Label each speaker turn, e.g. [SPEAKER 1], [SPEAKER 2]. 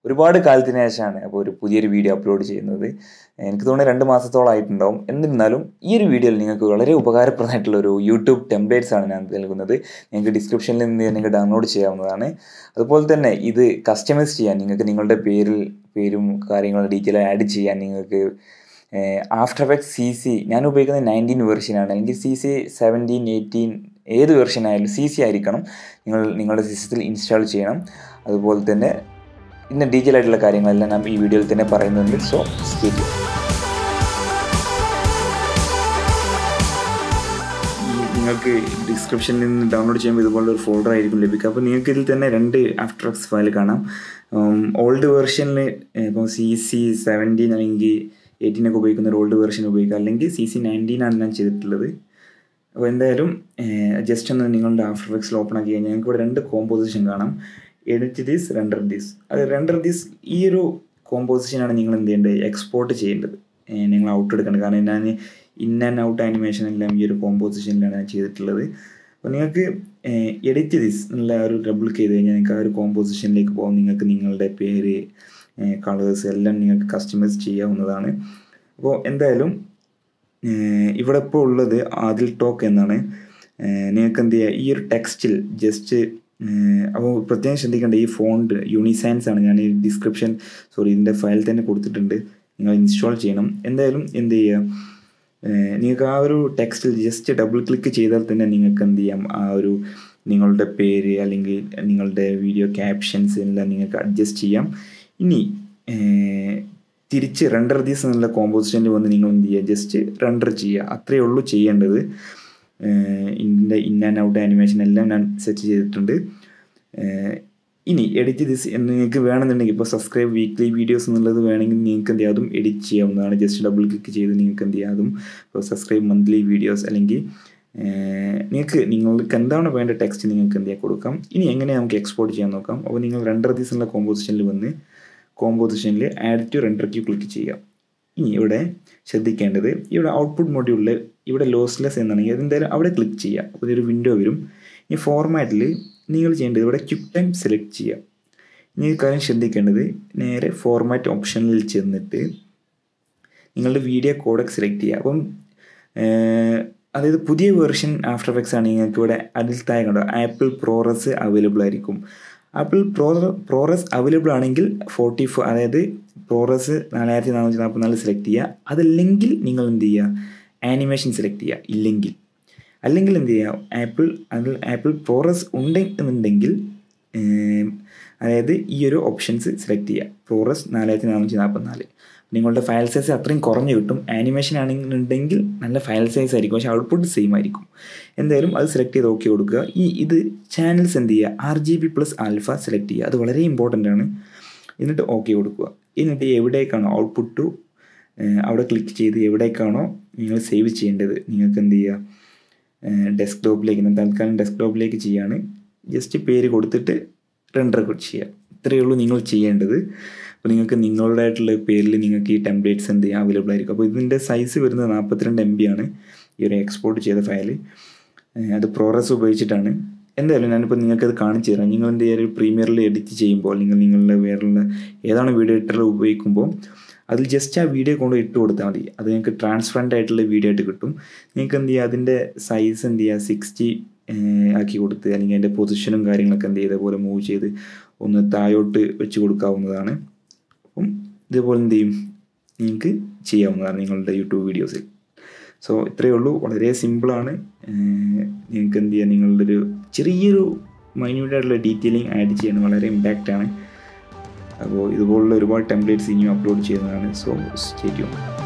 [SPEAKER 1] ഒരുപാട് കാലത്തിന് ശേഷമാണ് അപ്പോൾ ഒരു പുതിയൊരു വീഡിയോ അപ്ലോഡ് ചെയ്യുന്നത് എനിക്ക് തോന്നുന്നു രണ്ട് മാസത്തോളമായിട്ടുണ്ടാവും എന്നിരുന്നാലും ഈ ഒരു വീഡിയോയിൽ നിങ്ങൾക്ക് വളരെ ഉപകാരപ്രദമായിട്ടുള്ള ഒരു യൂട്യൂബ് ടെംപ്ലേറ്റ്സ് ആണ് ഞാൻ നൽകുന്നത് നിങ്ങൾക്ക് ഡിസ്ക്രിപ്ഷനിൽ നിന്ന് നിങ്ങൾക്ക് ഡൗൺലോഡ് ചെയ്യാവുന്നതാണ് അതുപോലെ തന്നെ ഇത് കസ്റ്റമൈസ് ചെയ്യാൻ നിങ്ങൾക്ക് നിങ്ങളുടെ പേരിൽ പേരും കാര്യങ്ങളും ഡീറ്റെയിൽ ആഡ് ചെയ്യാൻ നിങ്ങൾക്ക് ആഫ്റ്റർ എഫക്ട് സി സി ഞാൻ ഉപയോഗിക്കുന്നത് നയൻറ്റീൻ വെർഷനാണ് അല്ലെങ്കിൽ സി സി സെവൻറ്റീൻ എയ്റ്റീൻ ഏത് വെർഷൻ ആയാലും സി സി ആയിരിക്കണം നിങ്ങൾ നിങ്ങളുടെ സിസ്റ്റത്തിൽ ഇൻസ്റ്റാൾ ചെയ്യണം അതുപോലെ തന്നെ ഇന്ന് ഡീറ്റെയിൽ ആയിട്ടുള്ള കാര്യങ്ങളെല്ലാം ഞാൻ ഈ വീഡിയോയിൽ തന്നെ പറയുന്നുണ്ട് സോ സ്റ്റേ ട്യൂൺ നിങ്ങൾക്ക് ഡിസ്ക്രിപ്ഷനിൽ നിന്ന് ഡൗൺലോഡ് ചെയ്യുമ്പോൾ ഇതുപോലെ ഒരു ഫോൾഡർ ആയിരിക്കും ലഭിക്കുക അപ്പോൾ നിങ്ങൾക്ക് ഇതിൽ തന്നെ രണ്ട് ആഫ്റ്റർ എഫക്ട്സ് ഫയൽ കാണാം ഓൾഡ് വെർഷനിൽ ഇപ്പോൾ സി സി സെവൻറ്റീൻ അല്ലെങ്കിൽ എയ്റ്റീൻ ഒക്കെ ഉപയോഗിക്കുന്ന ഒരു ഓൾഡ് വെർഷൻ ഉപയോഗിക്കുക അല്ലെങ്കിൽ സി സി നയൻറ്റീൻ ആണ് ഞാൻ ചെയ്തിട്ടുള്ളത് അപ്പോൾ എന്തായാലും ജസ്റ്റ് ഒന്ന് നിങ്ങളുടെ ആഫ്റ്റർ എഫക്ട്സിൽ ഓപ്പൺ ആക്കി കഴിഞ്ഞാൽ ഞങ്ങൾക്ക് ഇവിടെ രണ്ട് കോമ്പോസിഷൻ കാണാം എഡിറ്റ് ദിസ് റെൻഡർ ദിസ് അത് റെൻഡർ ദിസ് ഈ ഒരു കോമ്പോസിഷനാണ് നിങ്ങൾ എന്ത് ചെയ്യേണ്ടത് എക്സ്പോർട്ട് ചെയ്യേണ്ടത് നിങ്ങൾ ഔട്ട് എടുക്കേണ്ടത് കാരണം ഞാൻ ഇൻ ആൻഡ് ഔട്ട് ആനിമേഷൻ എല്ലാം ഈ ഒരു കോമ്പോസിഷനിലാണ് ഞാൻ ചെയ്തിട്ടുള്ളത് അപ്പോൾ നിങ്ങൾക്ക് എഡിറ്റ് ദിസ് എന്നുള്ള ഒരു ഡബിൾ ചെയ്ത് കഴിഞ്ഞാൽ നിങ്ങൾക്ക് ആ ഒരു കോമ്പോസിഷനിലേക്ക് പോകാം നിങ്ങൾക്ക് നിങ്ങളുടെ പേര് കളേഴ്സ് എല്ലാം നിങ്ങൾക്ക് കസ്റ്റമൈസ് ചെയ്യാവുന്നതാണ് അപ്പോൾ എന്തായാലും ഇവിടെ ഇപ്പോൾ ഉള്ളത് ആദിൽ ടോക്ക് എന്നാണ് നിങ്ങൾക്ക് എന്ത് ചെയ്യുക ഈ ഒരു ടെക്സ്റ്റിൽ ജസ്റ്റ് അപ്പോൾ പ്രത്യേകം ശ്രദ്ധിക്കേണ്ട ഈ ഫോണ്ട് യൂണിസൈൻസ് ആണ് ഞാൻ ഈ ഡിസ്ക്രിപ്ഷൻ സോറി ഇതിൻ്റെ ഫയൽ തന്നെ കൊടുത്തിട്ടുണ്ട് നിങ്ങൾ ഇൻസ്റ്റാൾ ചെയ്യണം എന്തായാലും എന്ത് ചെയ്യുക നിങ്ങൾക്ക് ആ ഒരു ടെക്സ്റ്റിൽ ജസ്റ്റ് ഡബിൾ ക്ലിക്ക് ചെയ്താൽ തന്നെ നിങ്ങൾക്ക് എന്ത് ചെയ്യാം ആ ഒരു നിങ്ങളുടെ പേര് അല്ലെങ്കിൽ നിങ്ങളുടെ വീഡിയോ ക്യാപ്ഷൻസ് എല്ലാം നിങ്ങൾക്ക് അഡ്ജസ്റ്റ് ചെയ്യാം ഇനി തിരിച്ച് റെൻഡർ ദീസ് എന്നുള്ള കോമ്പോസിഷനിൽ വന്ന് നിങ്ങൾ എന്ത് ചെയ്യുക ജസ്റ്റ് റെൻഡർ ചെയ്യുക അത്രയേ ഉള്ളൂ ചെയ്യേണ്ടത് ഇതിൻ്റെ ഇൻ ആൻഡ് ഔട്ട് ആനിമേഷൻ എല്ലാം ഞാൻ സെറ്റ് ചെയ്തിട്ടുണ്ട് ഇനി എഡിറ്റ് ദിസ് എന്ന് നിങ്ങൾക്ക് വേണമെന്നുണ്ടെങ്കിൽ ഇപ്പോൾ സബ്സ്ക്രൈബ് വീക്ക്ലി വീഡിയോസ് എന്നുള്ളത് വേണമെങ്കിൽ നിങ്ങൾക്ക് എന്ത് ചെയ്യാം അതും എഡിറ്റ് ചെയ്യാവുന്നതാണ് ജസ്റ്റ് ഡബിൾ ക്ലിക്ക് ചെയ്ത് നിങ്ങൾക്ക് എന്ത് ചെയ്യാം അതും ഇപ്പോൾ സബ്സ്ക്രൈബ് മന്ത്ലി വീഡിയോസ് അല്ലെങ്കിൽ നിങ്ങൾക്ക് നിങ്ങൾക്ക് എന്താണ് വേണ്ട ടെക്സ്റ്റ് നിങ്ങൾക്ക് എന്ത് ചെയ്യാൻ കൊടുക്കാം ഇനി എങ്ങനെ നമുക്ക് എക്സ്പോർട്ട് ചെയ്യാൻ നോക്കാം അപ്പോൾ നിങ്ങൾ റെൻഡർ ദീസ് എന്നുള്ള കോമ്പോസിഷനിൽ വന്ന് കോമ്പോസിഷനിൽ add to render queue click ചെയ്യാം ഇനി ഇവിടെ ശ്രദ്ധിക്കേണ്ടത് ഇവിടെ ഔട്ട്പുട്ട് മൊഡ്യൂളിൽ ഇവിടെ ലോസ്ലെസ് എന്നാണെങ്കിൽ അതെന്തായാലും അവിടെ ക്ലിക്ക് ചെയ്യുക അപ്പോൾ ഇതൊരു വിൻഡോ വരും ഈ ഫോർമാറ്റിൽ നിങ്ങൾ ചെയ്യേണ്ടത് ഇവിടെ ക്വിക്ക് ടൈം സെലക്ട് ചെയ്യുക ഇനി ഒരു കാര്യം ശ്രദ്ധിക്കേണ്ടത് നേരെ ഫോർമാറ്റ് ഓപ്ഷനിൽ ചെന്നിട്ട് നിങ്ങളുടെ വീഡിയോ കോഡൊക്കെ സെലക്ട് ചെയ്യുക അപ്പം അതായത് പുതിയ വേർഷൻ ആഫ്റ്റർ എഫക്ട്സ് ആണ് നിങ്ങൾക്ക് ഇവിടെ അതിൽ താഴെ കണ്ടോ ആപ്പിൾ പ്രോറസ് അവൈലബിൾ ആയിരിക്കും ആപ്പിൾ പ്രോ പ്രോറസ് അവൈലബിൾ ആണെങ്കിൽ ഫോർട്ടി ഫോർ അതായത് പ്രോറസ് നാലായിരത്തി നാനൂറ്റി നാൽപ്പത്തിനാല് സെലക്ട് ചെയ്യുക അതല്ലെങ്കിൽ നിങ്ങൾ എന്ത് ചെയ്യുക ആനിമേഷൻ സെലക്ട് ചെയ്യുക ഇല്ലെങ്കിൽ അല്ലെങ്കിൽ എന്ത് ചെയ്യുക ആപ്പിൾ അതിൽ ആപ്പിൾ പ്രോറസ് ഉണ്ടെന്നുണ്ടെങ്കിൽ അതായത് ഈ ഒരു ഓപ്ഷൻസ് സെലക്ട് ചെയ്യുക പ്രോറസ് നാലായിരത്തി നാനൂറ്റി നാൽപ്പത്തിനാല് നിങ്ങളുടെ ഫയൽ സൈസ് അത്രയും കുറഞ്ഞു കിട്ടും ആനിമേഷൻ ആണെന്നുണ്ടെങ്കിൽ നല്ല ഫയൽ സൈസ് ആയിരിക്കും പക്ഷേ ഔട്ട്പുട്ട് സെയിം ആയിരിക്കും എന്തായാലും അത് സെലക്ട് ചെയ്ത് ഓക്കെ കൊടുക്കുക ഈ ഇത് ചാനൽസ് എന്ത് ചെയ്യുക R G B plus alpha select ചെയ്യുക അത് വളരെ ഇമ്പോർട്ടൻ്റ് ആണ് എന്നിട്ട് ഓക്കെ കൊടുക്കുക എന്നിട്ട് എവിടേക്കാണോ ഔട്ട്പുട്ട് ടു അവിടെ ക്ലിക്ക് ചെയ്ത് എവിടേക്കാണോ നിങ്ങൾ സേവ് ചെയ്യേണ്ടത് നിങ്ങൾക്ക് എന്ത് ചെയ്യുക ഡെസ്ക്ടോപ്പിലേക്ക് തൽക്കാലം ഡെസ്ക്ടോപ്പിലേക്ക് ചെയ്യാണ് ജസ്റ്റ് പേര് കൊടുത്തിട്ട് റെൻഡർ ചെയ്യുക ഇത്രയേ ഉള്ളൂ നിങ്ങൾ ചെയ്യേണ്ടത് അപ്പോൾ നിങ്ങൾക്ക് നിങ്ങളുടേതായിട്ടുള്ള പേരിൽ നിങ്ങൾക്ക് ഈ ടെംപ്ലേറ്റ്സ് എന്ത് ചെയ്യാം അവൈലബിൾ ആയിരിക്കും അപ്പോൾ ഇതിൻ്റെ സൈസ് വരുന്നത് നാൽപ്പത്തിരണ്ട് എം ബി ആണ് ഈ ഒരു എക്സ്പോർട്ട് ചെയ്ത ഫയൽ അത് പ്രോറസ് ഉപയോഗിച്ചിട്ടാണ് എന്തായാലും ഞാനിപ്പോൾ നിങ്ങൾക്കത് കാണിച്ചു തരാം നിങ്ങൾ എന്ത് ചെയ്യുക പ്രീമിയറിൽ എഡിറ്റ് ചെയ്യുമ്പോൾ അല്ലെങ്കിൽ നിങ്ങളുടെ വേറെയുള്ള ഏതാണ് വീഡിയോ എഡിറ്റർ ഉപയോഗിക്കുമ്പോൾ അതിൽ ജസ്റ്റ് ആ വീഡിയോ കൊണ്ട് ഇട്ട് കൊടുത്താൽ മതി അത് നിങ്ങൾക്ക് ട്രാൻസ്പറൻ്റ് ആയിട്ടുള്ള വീഡിയോ ആയിട്ട് കിട്ടും നിങ്ങൾക്ക് എന്ത് ചെയ്യുക അതിൻ്റെ സൈസ് എന്ത് ചെയ്യുക സിക്സ്റ്റി ആക്കി കൊടുത്ത് അല്ലെങ്കിൽ അതിൻ്റെ പൊസിഷനും കാര്യങ്ങളൊക്കെ എന്ത് ചെയ്തപോലെ മൂവ് ചെയ്ത് ഒന്ന് താഴോട്ട് വെച്ച് കൊടുക്കാവുന്നതാണ് അപ്പം ഇതേപോലെ എന്ത് ചെയ്യും നിങ്ങൾക്ക് ചെയ്യാവുന്നതാണ് നിങ്ങളുടെ യൂട്യൂബ് വീഡിയോസിൽ സോ ഇത്രയേ ഉള്ളൂ വളരെ സിമ്പിളാണ് നിങ്ങൾക്ക് എന്ത് ചെയ്യാം നിങ്ങളുടെ ഒരു ചെറിയൊരു മൈന്യൂട്ടായിട്ടുള്ള ഡീറ്റെയിലിംഗ് ആഡ് ചെയ്യാൻ വളരെ ഇമ്പാക്റ്റ് ആണ് അപ്പോൾ ഇതുപോലുള്ള ഒരുപാട് ടെംപ്ലേറ്റ്സ് ഇനിയും അപ്ലോഡ് ചെയ്യുന്നതാണ് സോ സ്റ്റേ ട്യൂൺ